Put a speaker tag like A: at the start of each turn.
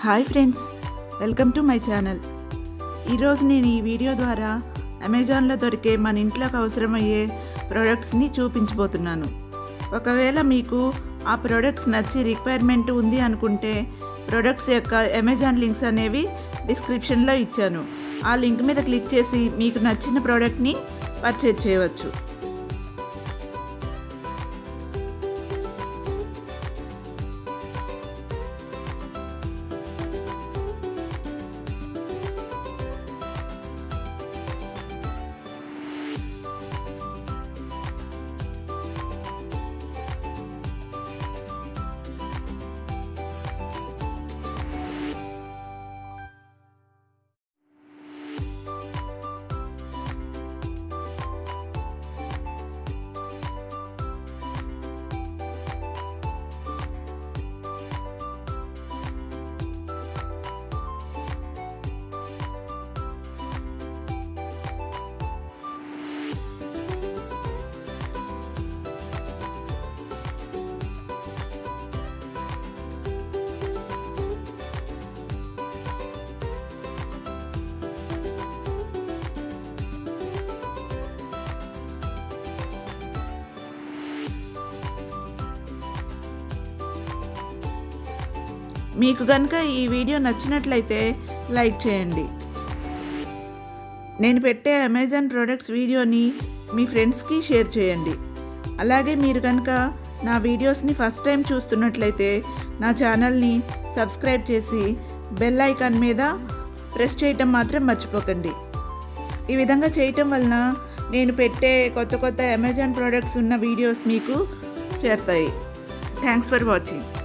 A: hi friends welcome to my channel ఈరోజు నేను ఈ వీడియో ద్వారా అమెజాన్లో దొరికే మన ఇంట్లోకి అవసరమయ్యే ప్రోడక్ట్స్ని చూపించబోతున్నాను ఒకవేళ మీకు ఆ ప్రోడక్ట్స్ నచ్చి రిక్వైర్మెంట్ ఉంది అనుకుంటే ప్రోడక్ట్స్ యొక్క అమెజాన్ లింక్స్ అనేవి డిస్క్రిప్షన్లో ఇచ్చాను ఆ లింక్ మీద క్లిక్ చేసి మీకు నచ్చిన ప్రోడక్ట్ని పర్చేజ్ చేయవచ్చు మీకు కనుక ఈ వీడియో నచ్చినట్లయితే లైక్ చేయండి నేను పెట్టే అమెజాన్ ప్రోడక్ట్స్ వీడియోని మీ ఫ్రెండ్స్కి షేర్ చేయండి అలాగే మీరు కనుక నా వీడియోస్ని ఫస్ట్ టైం చూస్తున్నట్లయితే నా ఛానల్ని సబ్స్క్రైబ్ చేసి బెల్ ఐకాన్ మీద ప్రెస్ చేయటం మాత్రం మర్చిపోకండి ఈ విధంగా చేయటం వలన నేను పెట్టే కొత్త కొత్త అమెజాన్ ప్రోడక్ట్స్ ఉన్న వీడియోస్ మీకు చేరుతాయి థ్యాంక్స్ ఫర్ వాచింగ్